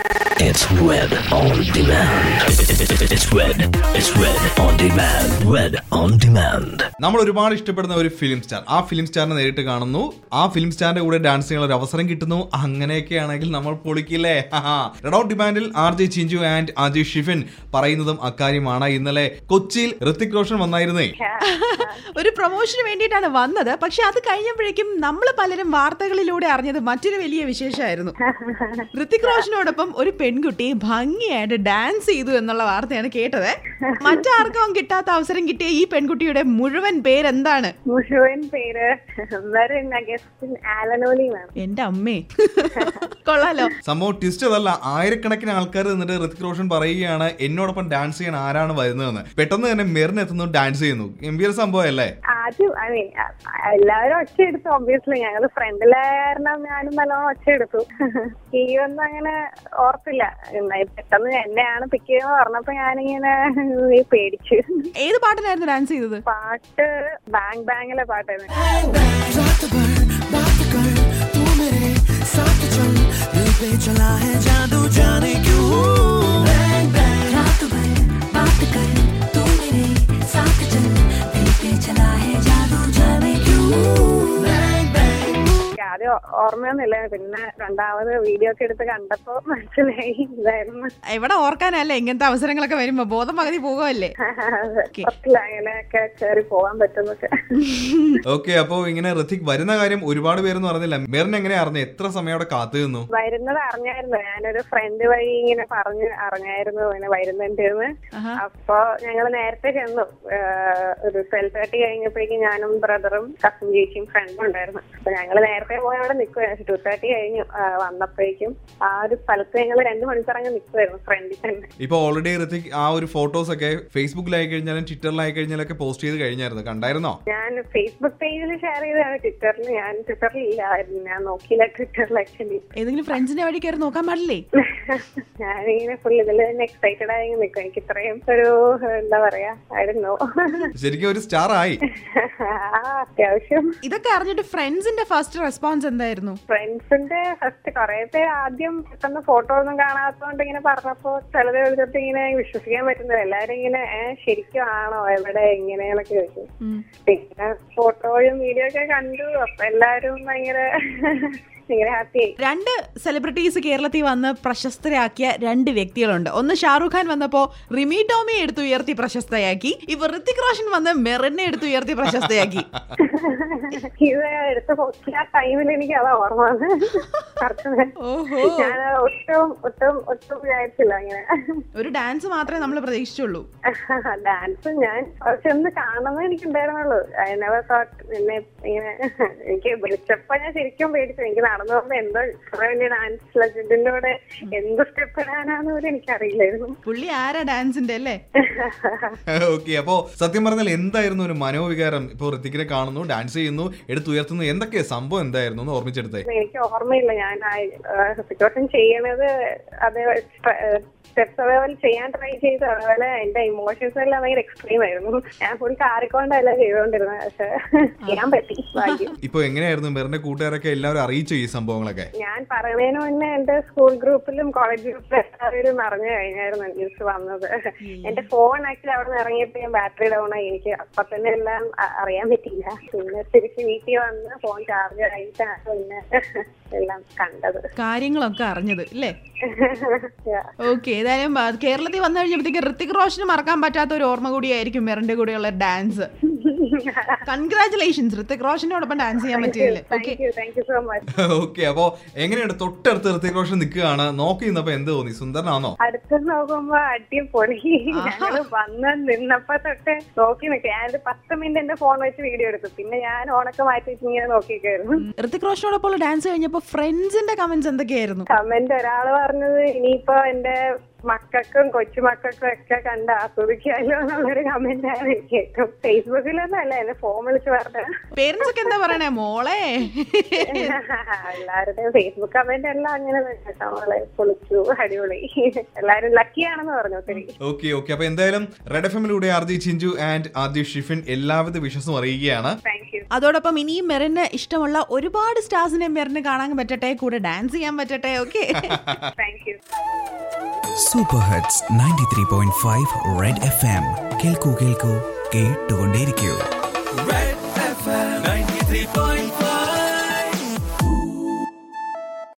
It's Red on Demand. It's Red. It's Red on Demand. Red on Demand. നമ്മൾ ഒരുപാട് ഇഷ്ടപ്പെടുന്ന ഒരു film star ആ ഫിലിം സ്റ്റാറിനെ നേരിട്ട് കാണുന്നു ആ ഫിലിം സ്റ്റാറിന്റെ കൂടെ ഡാൻസ് ചെയ്യാനുള്ള ഒരു അവസരം കിട്ടുന്നു അങ്ങനെയൊക്കെ ആണെങ്കിൽ നമ്മൾ പൊളിക്കില്ലേ റെഡ് ഔട്ട് ഡിമാൻഡിൽ R J Chinchu and Ajay Shifin പറയുന്നതും അക്കാര്യമാണ് ഇന്നലെ കൊച്ചിയിൽ ഋത്തിക് റോഷൻ വന്നായിരുന്നേ ഒരു പ്രൊമോഷന് വേണ്ടിയിട്ടാണ് വന്നത് പക്ഷെ അത് കഴിഞ്ഞപ്പോഴേക്കും നമ്മൾ പലരും വാർത്തകളിലൂടെ അറിഞ്ഞത് മറ്റൊരു വലിയ വിശേഷമായിരുന്നു ഋത്തിക് റോഷനോടൊപ്പം ഒരു പെൺകുട്ടി ഭംഗിയായിട്ട് ഡാൻസ് ചെയ്തു എന്നുള്ള വാർത്തയാണ് കേട്ടത് മറ്റാർക്കും കിട്ടാത്ത അവസരം കിട്ടിയ ഈ പെൺകുട്ടിയുടെ മുഴുവൻ പേരെന്താണ് മുഴുവൻ പേര് വെറും അഗസ്റ്റിൻ ആലനോലി എന്നാണ് എന്റെ അമ്മേ കൊള്ളാലോ സംഭവം ട്വിസ്റ്റ് അതല്ല ആയിരക്കണക്കിന് ആൾക്കാർ നിന്നിട്ട് ഋത്തിക് റോഷൻ പറയുകയാണ് എന്നോടൊപ്പം ഡാൻസ് ചെയ്യാൻ ആരാണ് വരുന്നതെന്ന് പെട്ടെന്ന് തന്നെ മെറിൻ എത്തുന്നു ഡാൻസ് ചെയ്യുന്നു ഗംഭീര സംഭവം അല്ലേ ആദ്യം ഐ മീൻ എല്ലാവരും ഒച്ച എടുത്തു ഒബ്വിയസ്ലി ഞങ്ങൾ ഫ്രണ്ടിലായ കാരണം ഞാനും നല്ലോണം ഒച്ച എടുത്തു ഈ ഒന്നും അങ്ങനെ ഓർത്തില്ല എന്നാ പെട്ടെന്ന് എന്നെയാണ് പിക്ക് ചെയ്യുന്നത് പറഞ്ഞപ്പോ ഞാനിങ്ങനെ ഈ പേടിച്ചു ഏത് പാട്ടിനായിരുന്നു ഡാൻസ് ചെയ്തത് പാട്ട് ബാങ് ബാങ്ങിലെ പാട്ടായിരുന്നു रात भर बात कर तू मेरे साथ चल दिल पे चला है जादू जाने क्यों रात भर बात कर तू मेरे साथ चल दिल पे चला है जादू जाने क्यों എനിക്ക് ആദ്യം ഓർമ്മയൊന്നുമില്ല പിന്നെ രണ്ടാമത് വീഡിയോ ഒക്കെ എടുത്ത് കണ്ടപ്പോ മനസ്സിലായി ഇതായിരുന്നു എവിടെ ഓർക്കാനല്ലേ ഇങ്ങനത്തെ അവസരങ്ങളൊക്കെ വരുമ്പോ ബോധം പകുതി പോകുമല്ലേ പറ്റില്ല അങ്ങനെയൊക്കെ കയറി പോകാൻ പറ്റുന്നൊക്കെ ഓക്കെ അപ്പോ ഇങ്ങനെ ഋത്തിക് വരുന്ന കാര്യം ഒരുപാട് പേരൊന്നും അറിഞ്ഞില്ല മെറിൻ എങ്ങനെ അറിഞ്ഞു എത്ര സമയം അവിടെ കാത്തു നിന്നു വരുന്നത് അറിഞ്ഞായിരുന്നു ഞാനൊരു ഫ്രണ്ട് വഴി ഇങ്ങനെ പറഞ്ഞ് അറിഞ്ഞായിരുന്നു ഇങ്ങനെ വരുന്നുണ്ടെന്ന് ആഹാ. അപ്പൊ ഞങ്ങൾ നേരത്തെ ചെന്നു ഏഹ് ഒരു ട്വൽവ് തേർട്ടി കഴിഞ്ഞപ്പോഴേക്കും ഞാനും ബ്രദറും കസിൻ ചേച്ചിയും ഫ്രണ്ടും ഉണ്ടായിരുന്നു അപ്പൊ ഞങ്ങൾ നേരത്തെ പോയി അവിടെ നിൽക്കുവായിരുന്നു ടു തേർട്ടി കഴിഞ്ഞു ആ, വന്നപ്പോഴേക്കും ആ ഒരു സ്ഥലത്ത് ഞങ്ങൾ രണ്ടു മണിക്കൂർ അങ്ങ് നിൽക്കുമായിരുന്നു ഫ്രണ്ടിൽ തന്നെ ഇപ്പൊ ഓൾറെഡി ഋത്തിക് ആ ഒരു ഫോട്ടോസ് ഒക്കെ ഫേസ്ബുക്കിലായി കഴിഞ്ഞാലും ട്വിറ്ററിലായി കഴിഞ്ഞാലും ഒക്കെ പോസ്റ്റ് ചെയ്ത് കഴിഞ്ഞായിരുന്നു കണ്ടായിരുന്നോ ഞാൻ ഫേസ്ബുക്ക് പേജിൽ ഷെയർ ചെയ്തതാണ് ട്വിറ്ററിൽ ഞാൻ ട്വിറ്ററിൽ ഇല്ലായിരുന്നു ഞാൻ നോക്കിയില്ല ട്വിറ്ററിൽ ആക്ച്വലി ഏതെങ്കിലും ഫ്രണ്ട്സിന്റെ വഴി കയറി നോക്കാൻ പാടില്ലേ ഞാനിങ്ങനെ ഫുൾ ഇതിൽ തന്നെ എക്സൈറ്റഡ് ആയി നിൽക്കും എനിക്ക് ഇത്രയും ഒരു എന്താ പറയാ ആയിരുന്നു ശരിക്കും ഒരു സ്റ്റാർ ആയി ആ അത്യാവശ്യം ഇതൊക്കെ അറിഞ്ഞിട്ട് ഫ്രണ്ട്സിന്റെ ഫസ്റ്റ് റെസ്പോൺസ് എന്തായിരുന്നു ഫ്രണ്ട്സിന്റെ ഫസ്റ്റ് കുറെ പേര് ആദ്യം പെട്ടെന്ന് ഫോട്ടോ ഒന്നും കാണാത്തതുകൊണ്ട് ഇങ്ങനെ പറഞ്ഞപ്പോ ചിലത് എഴുതിട്ട് ഇങ്ങനെ വിശ്വസിക്കാൻ പറ്റുന്നില്ല എല്ലാരും ഇങ്ങനെ ഏ ശരിക്കും ആണോ എവിടെ എങ്ങനെയാന്നൊക്കെ ചോദിച്ചു ഉം. പിന്നെ ഫോട്ടോയും വീഡിയോ ഒക്കെ കണ്ടു അപ്പൊ എല്ലാരും ഭയങ്കര ഭയങ്കര ഹാപ്പി ആയി രണ്ട് സെലിബ്രിറ്റീസ് കേരളത്തിൽ വന്ന് പ്രശസ്തരാക്കിയ രണ്ട് വ്യക്തികളുണ്ട് ഒന്ന് ഷാറുഖ് ഖാൻ വന്നപ്പോ റിമി ടോമിയെ എടുത്ത് ഉയർത്തി പ്രശസ്തയാക്കി ഇപ്പൊ ഋത്തിക് റോഷൻ വന്ന് മെറിനെ എടുത്ത് ഉയർത്തി പ്രശസ്തയാക്കി ഇത് എടുത്ത് നോക്കിയ ആ ടൈമിൽ എനിക്ക് അതാ ഓർമ്മ വന്നത്. കറക്റ്റ്. ഓഹോ ഞാൻ ഒട്ടും ഒട്ടും ഒട്ടും വിചാരിച്ചില്ല അങ്ങനെ ഒരു ഡാൻസ് മാത്രമേ നമ്മൾ പ്രതീക്ഷിച്ചുള്ളൂ ഡാൻസ് ഞാൻ ചെന്ന് കാണുന്നത് എനിക്ക് ഉണ്ടായിരുന്നുള്ളൂ ഐ നെവർ തോട്ട് എന്നെ ഇങ്ങനെ എനിക്ക് വിളിച്ചപ്പോ ഞാൻ ശരിക്കും പേടിച്ചു എനിക്ക് നടന്നു പോകുമ്പോ എന്തോ ഇത്ര വലിയ ഡാൻസ് ലെജൻഡിന്റെ കൂടെ എന്ത് സ്റ്റെപ്പ് ഇടാനാന്ന് പോലും എനിക്കറിയില്ലായിരുന്നു പുള്ളി ആരാ ഡാൻസിന്റെ അല്ലേ ഓക്കെ അപ്പോ സത്യം പറഞ്ഞാൽ എന്തായിരുന്നു ഒരു മനോവികാരം ഇപ്പൊ ഋത്തിക്കിനെ കാണുന്നു ഡാൻസ് ചെയ്യുന്നു എടുത്തുയർത്തുന്നു എന്തൊക്കെയാ സംഭവം എന്തായിരുന്നു എന്ന് ഓർമ്മിച്ചെടുത്തേ എനിക്ക് ഓർമ്മയില്ല ഞാൻ സിറ്റുവേഷൻ ചെയ്യണത് അത് സ്റ്റെപ്സ് അതേപോലെ ചെയ്യാൻ ട്രൈ ചെയ്തു അതേപോലെ എന്റെ ഇമോഷൻസ് എല്ലാം ഭയങ്കര എക്സ്ട്രീം ആയിരുന്നു ഞാൻ ഫുൾ കാറിക്കൊണ്ടല്ല ചെയ്തുകൊണ്ടിരുന്നത് പക്ഷെ ചെയ്യാൻ പറ്റി ഭാഗ്യം ഇപ്പൊ എങ്ങനെയായിരുന്നു മെറിന്റെ കൂട്ടുകാരൊക്കെ എല്ലാവരും അറിയിച്ചു ഈ സംഭവങ്ങളൊക്കെ ഞാൻ പറയുന്നതിന് മുന്നേ എന്റെ സ്കൂൾ ഗ്രൂപ്പിലും കോളേജ് ഗ്രൂപ്പിലും എല്ലാവരും അറിഞ്ഞു കഴിഞ്ഞായിരുന്നു ന്യൂസ് വന്നത് എന്റെ ഫോൺ ആക്ച്വലി അവിടെ നിന്ന് ഇറങ്ങിയപ്പോ ഞാൻ ബാറ്ററി ഡൗൺ ആയി എനിക്ക് അപ്പൊ തന്നെ എല്ലാം അ- അറിയാൻ പറ്റിയില്ല പിന്നെ തിരിച്ച് വീട്ടിൽ വന്ന് ഫോൺ ചാർജ് ആയിട്ടാണ് പിന്നെ എല്ലാം കണ്ടത് കാര്യങ്ങളൊക്കെ അറിഞ്ഞത് അല്ലേ Yeah. ഓക്കെ ഏതായാലും ആ, കേരളത്തിൽ വന്നു കഴിഞ്ഞപ്പോഴത്തേക്ക് ഋത്തിക് റോഷന് മറക്കാൻ പറ്റാത്ത ഒരു ഓർമ്മ കൂടിയായിരിക്കും മെറിന്റെ കൂടെയുള്ള ഡാൻസ് കൺഗ്രാറ്റുലേഷൻസ് ഋത്തിക് റോഷനോടൊപ്പം ഡാൻസ് ചെയ്യാൻ പറ്റിയല്ലേ thank you thank you so much okay അപ്പോ എങ്ങനെയുണ്ട് തൊട്ടടുത്ത് ഋത്തിക് റോഷൻ നിൽക്കുകയാണ് നോക്കി നിന്നപ്പോ എന്ത് തോന്നി സുന്ദരനാണോ അടുത്ത് നോക്കുമ്പോ അടിപൊളി ഞങ്ങള് വന്ന് നിന്നപ്പോ തൊട്ട് നോക്കി നിൽക്കുക ഞാനൊരു പത്ത് മിനിറ്റ് എന്റെ ഫോൺ വെച്ച് വീഡിയോ എടുത്തു പിന്നെ ഞാൻ ഓണൊക്കെ മാറ്റി വെച്ച് ഇങ്ങനെ നോക്കിക്കായിരുന്നു ഋത്തിക് റോഷനോടൊപ്പം ഡാൻസ് കഴിഞ്ഞപ്പോ ഫ്രണ്ട്സിന്റെ കമന്റ്സ് എന്തൊക്കെയായിരുന്നു കമന്റ് ഒരാള് പറഞ്ഞത് ഇനിയിപ്പോ എന്റെ മക്കൾക്കും കൊച്ചുമക്കൾക്കും ഒക്കെ കണ്ട് ആസ്വദിക്കാമല്ലോ എന്നുള്ളൊരു കമന്റ് ആണ് എനിക്ക് ഏറ്റവും ഫേസ്ബുക്കിലൊന്നും അല്ല എന്നെ ഫോൺ വിളിച്ച് പറഞ്ഞ പേരൻസ് ഒക്കെ എന്താ പറയണേ മോളെ എല്ലാവരുടെയും ഫേസ്ബുക്ക് കമന്റ് എല്ലാം അങ്ങനെ തന്നെ കേട്ടോ. മോളെ പൊളിച്ചു അടിപൊളി എല്ലാരും ലക്കിയാണെന്ന് പറഞ്ഞു ഒത്തിരി ഓക്കെ ഓക്കെ അപ്പൊ എന്തായാലും റെഡ് എഫ് എമ്മിലൂടെ R J Chinchu and R J Shifin എല്ലാവിധ വിശ്വസും അറിയുകയാണ് താങ്ക് യു അതോടൊപ്പം ഇനിയും മെറിന് ഇഷ്ടമുള്ള ഒരുപാട് സ്റ്റാർസിനെ മെറിന് കാണാൻ പറ്റട്ടെ കൂടെ ഡാൻസ് ചെയ്യാൻ പറ്റട്ടെ okay thank you super hits ninety three point five red F M കേൾക്കൂ കേൾക്കൂ കേട്ടുകൊണ്ടേയിരിക്കൂ Red FM 93.5